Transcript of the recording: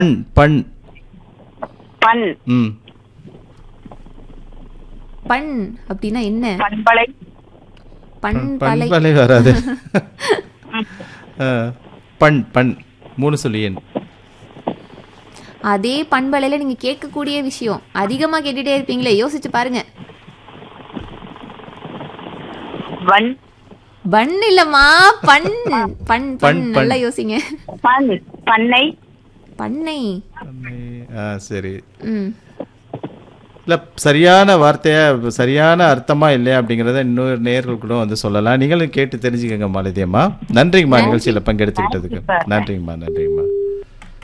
பண் பண் பண் ம் பண் அப்படின்னா என்ன பண்பலை பண் பலை பண்பலை வராது ஆ, பண் பண் மூணு சொல்லி எண் அதே பண்பலையில நீங்க கேட்கக்கூடிய விஷயம் அதிகமா கேட்டுட்டே இருப்பீங்களே யோசிச்சு பாருங்க வன் பண் இல்லம்மா பண் பண் பண் பண், நல்லா யோசிங்க பண் பண்ணை பண்ணை ஆ சரி ம் இல்லை சரியான வார்த்தையா சரியான அர்த்தமா இல்லையா அப்படிங்கிறத இன்னொரு நேர்கள் கூட வந்து சொல்லலாம் நீங்களும் கேட்டு தெரிஞ்சுக்கங்க மாலதியம்மா நன்றிங்கம்மா நிகழ்ச்சியில் பங்கெடுத்துக்கிட்டதுக்கு நன்றிங்கம்மா நன்றிங்கம்மா